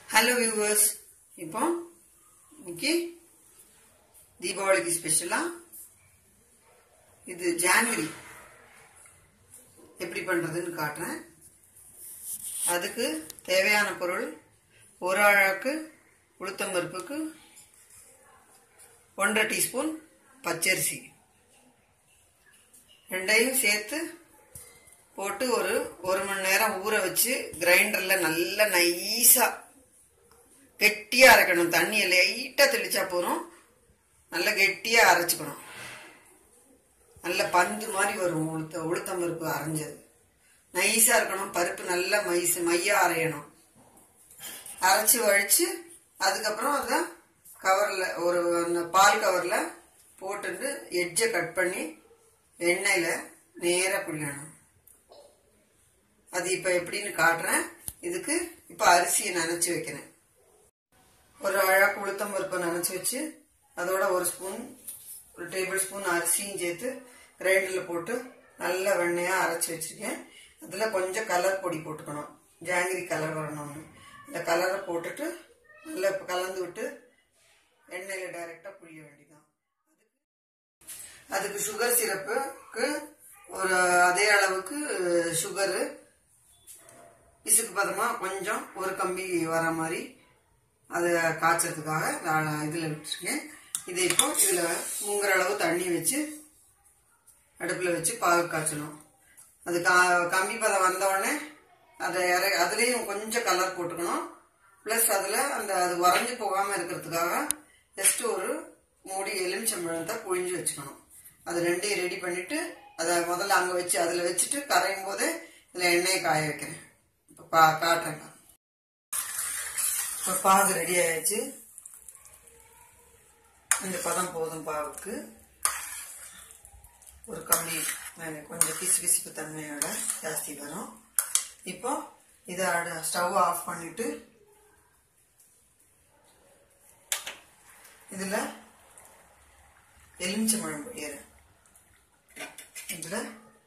hello viewers இப்போ இன்னைக்கு தீபாவளிக்கு ஸ்பெஷலா இது ஜான்வரி எப்படி பண்றதுன்னு காட்டுறேன் அதுக்கு தேவையான பொருள் ஒரு அழகு உளுத்தம்பருப்புக்கு ஒன்றரை டீஸ்பூன் பச்சரிசி ரெண்டையும் சேர்த்து போட்டு ஒரு ஒரு மணி நேரம் ஊற வச்சு கிரைண்டர்ல நல்லா நைஸா கெட்டியா அரைக்கணும் தண்ணியை லைட்டா தெளிச்சா போதும் நல்லா கெட்டியா அரைச்சுக்கணும் நல்ல பந்து மாதிரி வரும் உளுத்த உளுத்தம் பருப்பு அரைஞ்சது நைஸா இருக்கணும் பருப்பு நல்லா மைஸ் மையா அரையணும் அரைச்சு வழிச்சு அதுக்கப்புறம் அதை கவர்ல ஒரு அந்த பால் கவர்ல போட்டுட்டு எட்ஜை கட் பண்ணி எண்ணெயில நேரா புளியணும் அது இப்ப எப்படின்னு காட்டுறேன் இதுக்கு இப்ப அரிசியை நனைச்சு வைக்கிறேன் ஒரு அழகாக உளுத்தம் பருப்பை நனைச்சு வச்சு அதோட ஒரு ஸ்பூன் ஒரு டேபிள் ஸ்பூன் அரிசியும் சேர்த்து கிரைண்டர்ல போட்டு நல்ல வெண்ணையா அரைச்சு வச்சிருக்கேன் அதுல கொஞ்சம் கலர் பொடி போட்டுக்கணும் ஜாங்கிரி கலர் வரணும்னு அந்த கலரை போட்டுட்டு நல்லா கலந்து விட்டு எண்ணெயில டைரக்டா புளிய வேண்டியதான் அதுக்கு சுகர் சிரப்புக்கு ஒரு அதே அளவுக்கு சுகரு பிசுக்கு பதமா கொஞ்சம் ஒரு கம்பி வர மாதிரி அதை காய்ச்சறதுக்காக நான் இதில் விட்டுருக்கேன் இதை இப்போ இதில் முங்குற அளவு தண்ணி வச்சு அடுப்பில் வச்சு பாகு காய்ச்சணும் அது கா கம்பி பதம் வந்த உடனே அதை இற அதுலேயும் கொஞ்சம் கலர் போட்டுக்கணும் ப்ளஸ் அதில் அந்த அது உறைஞ்சு போகாமல் இருக்கிறதுக்காக ஜஸ்ட் ஒரு மூடி எலுமிச்சம்பழத்தை புழிஞ்சு வச்சுக்கணும் அது ரெண்டையும் ரெடி பண்ணிட்டு அதை முதல்ல அங்கே வச்சு அதில் வச்சுட்டு கரையும் போதே இதில் எண்ணெயை காய வைக்கிறேன் இப்போ பா காட்டுறேங்க இப்போ பாகு ரெடி ஆயாச்சு இந்த பதம் போதும் பாவுக்கு ஒரு கம்மி கொஞ்சம் பிசு பிசுப்பு தன்மையோட ஜாஸ்தி வரும் இப்போ இதை ஸ்டவ் ஆஃப் பண்ணிட்டு இதில் எலுமிச்சம்பழம் பொடியிறேன் இதில்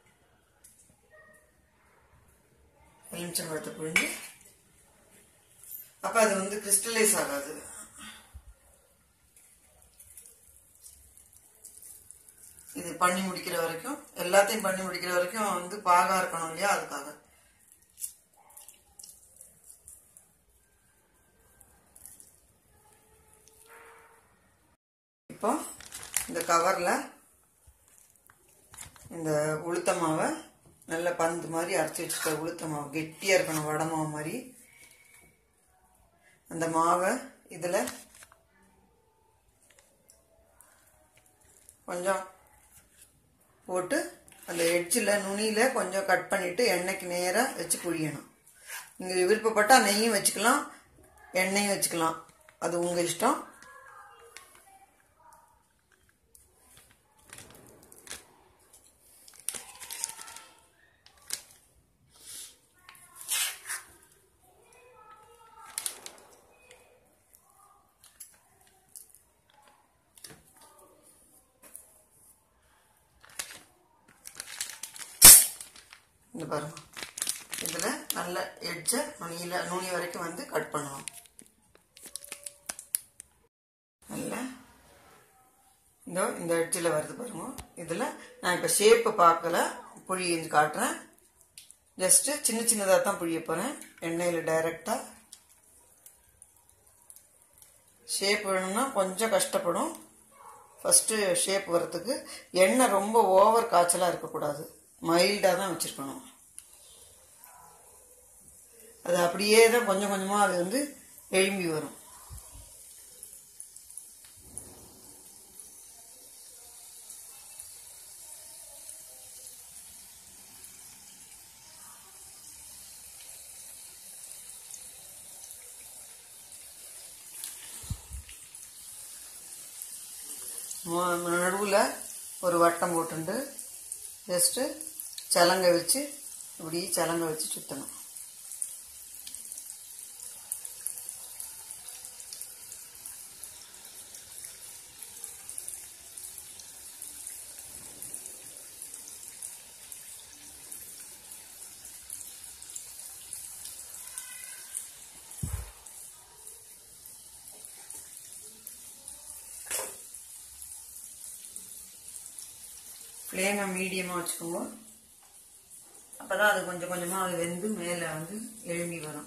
எலுமிச்சம்பழத்தை புழிஞ்சு அப்ப அது வந்து கிறிஸ்டலைஸ் ஆகாது இது பண்ணி முடிக்கிற வரைக்கும் எல்லாத்தையும் பண்ணி முடிக்கிற வரைக்கும் வந்து பாகா இருக்கணும் இல்லையா அதுக்காக இப்போ இந்த கவர்ல இந்த உளுத்த மாவை நல்ல பந்து மாதிரி அரைச்சி வச்சுட்ட உளுத்த மாவு கெட்டியா இருக்கணும் வடை மாவு மாதிரி அந்த மாவை இதில் கொஞ்சம் போட்டு அந்த எட்ஜில் நுனியில் கொஞ்சம் கட் பண்ணிவிட்டு எண்ணெய்க்கு நேராக வச்சு புழியணும் நீங்கள் விருப்பப்பட்டால் நெய்யும் வச்சுக்கலாம் எண்ணெயும் வச்சுக்கலாம் அது உங்கள் இஷ்டம் இந்த பாருங்க இதில் நல்ல எட்ஜை நுனியில் நுனி வரைக்கும் வந்து கட் பண்ணணும் நல்லா இந்த இந்த எட்ஜில் வருது பாருங்க இதில் நான் இப்போ ஷேப்பு பார்க்கல புழிஞ்சு காட்டுறேன் ஜஸ்ட்டு சின்ன சின்னதாக தான் புழிய போகிறேன் எண்ணெயில் டைரெக்டாக ஷேப் வேணும்னா கொஞ்சம் கஷ்டப்படும் ஃபஸ்ட்டு ஷேப் வரத்துக்கு எண்ணெய் ரொம்ப ஓவர் காய்ச்சலாக இருக்கக்கூடாது மைல்டாக தான் வச்சுருக்கணும் அது அப்படியே தான் கொஞ்சம் கொஞ்சமாக அது வந்து எழும்பி வரும் நடுவில் ஒரு வட்டம் போட்டுண்டு ஜஸ்ட்டு சலங்கை வச்சு இப்படி சலங்கை வச்சு சுற்றணும் ஃப்ளேமை மீடியமாக வச்சுக்கோங்க அப்போ தான் அது கொஞ்சம் கொஞ்சமாக அது வெந்து மேலே வந்து எழும்பி வரும்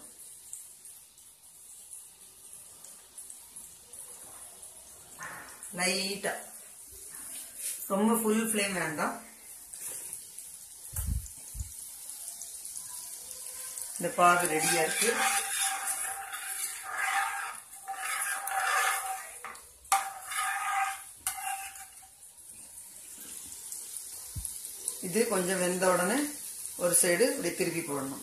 லைட்டாக ரொம்ப ஃபுல் ஃப்ளேம் வேண்டாம் இந்த பாகு ரெடியாக இருக்கு இது கொஞ்சம் வெந்த உடனே ஒரு சைடு இப்படி திருப்பி போடணும்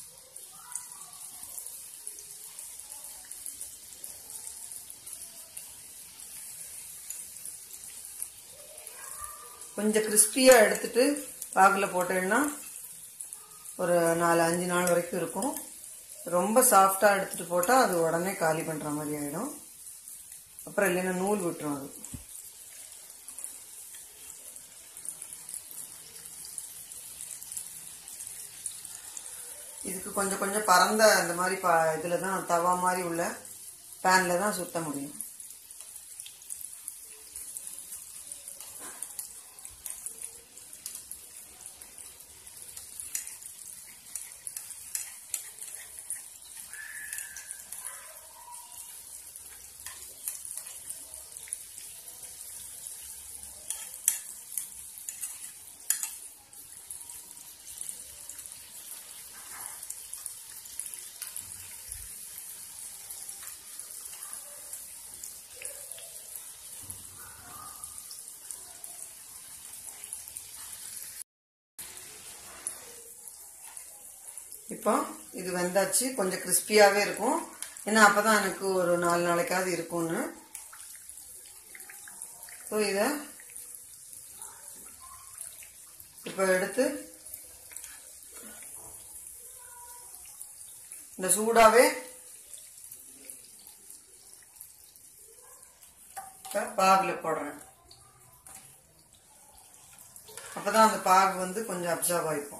கொஞ்சம் கிறிஸ்பியாக எடுத்துட்டு பாகில் போட்டேன்னா ஒரு நாலு அஞ்சு நாள் வரைக்கும் இருக்கும் ரொம்ப சாஃப்டாக எடுத்துகிட்டு போட்டால் அது உடனே காலி பண்ணுற மாதிரி ஆகிடும் அப்புறம் இல்லைன்னா நூல் விட்டுரும் அது இதுக்கு கொஞ்சம் கொஞ்சம் பறந்த அந்த மாதிரி பா இதில் தான் தவா மாதிரி உள்ள பேனில் தான் சுத்த முடியும் இப்போ இது வெந்தாச்சு கொஞ்சம் கிறிஸ்பியாகவே இருக்கும் ஏன்னா அப்போ தான் எனக்கு ஒரு நாலு நாளைக்காவது இருக்கும்னு ஸோ இதை இப்போ எடுத்து இந்த சூடாகவே பாகில் போடுறேன் அப்போ தான் அந்த பாகு வந்து கொஞ்சம் அப்சர்வ் ஆகிப்போம்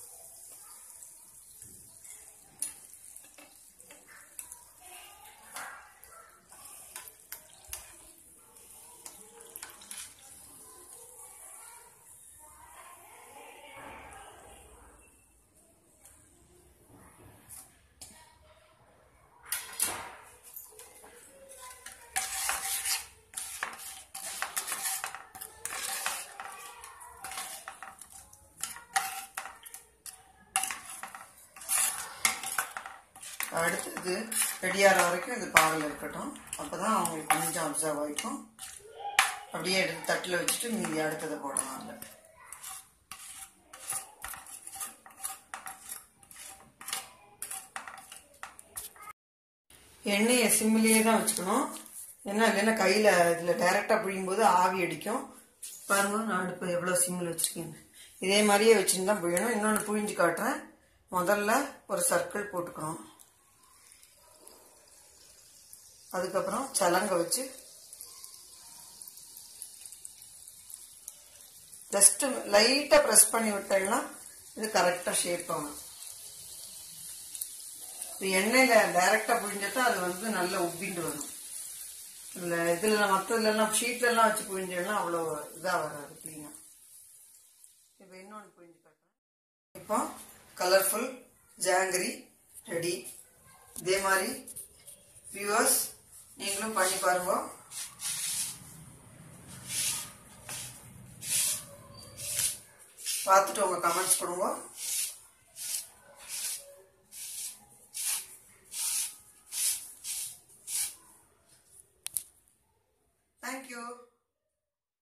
அடுத்தது ரெடியாகிற வரைக்கும் இது பாவில் இருக்கட்டும் அப்போ தான் அவங்களுக்கு கொஞ்சம் அப்சர்வ் ஆகிக்கும் அப்படியே எடுத்து தட்டில் வச்சுட்டு மீதி அடுத்ததை போடலாம் அதில் எண்ணெயை சிம்மிலேயே தான் வச்சுக்கணும் ஏன்னா இல்லைன்னா கையில் இதில் டைரெக்டாக பிழியும்போது ஆவி அடிக்கும் பாருங்க நான் அடுப்பு எவ்வளோ சிம்மில் வச்சுருக்கேன் இதே மாதிரியே வச்சுன்னு தான் பிழியணும் இன்னொன்று புழிஞ்சு காட்டுறேன் முதல்ல ஒரு சர்க்கிள் போட்டுக்கணும் அதுக்கப்புறம் சலங்க வச்சு ஜஸ்ட் லைட்டாக ப்ரெஸ் பண்ணி விட்டோம்னா இது கரெக்டாக ஷேப் ஆகும் இது எண்ணெயில் டைரெக்டாக புழிஞ்சட்டா அது வந்து நல்லா உப்பிண்டு வரும் இல்லை இதில் மற்றதுலலாம் ஷீட்லலாம் வச்சு புழிஞ்சோம்னா அவ்வளோ இதாக வராது க்ளீனாக இப்போ இன்னொன்று புழிஞ்சு காட்டுறேன் இப்போ கலர்ஃபுல் ஜாங்கிரி ரெடி இதே மாதிரி வியூவர்ஸ் நீங்களும் பண்ணி பாருங்க பார்த்துட்டு உங்கள் கமெண்ட்ஸ் கொடுங்க தேங்க்யூ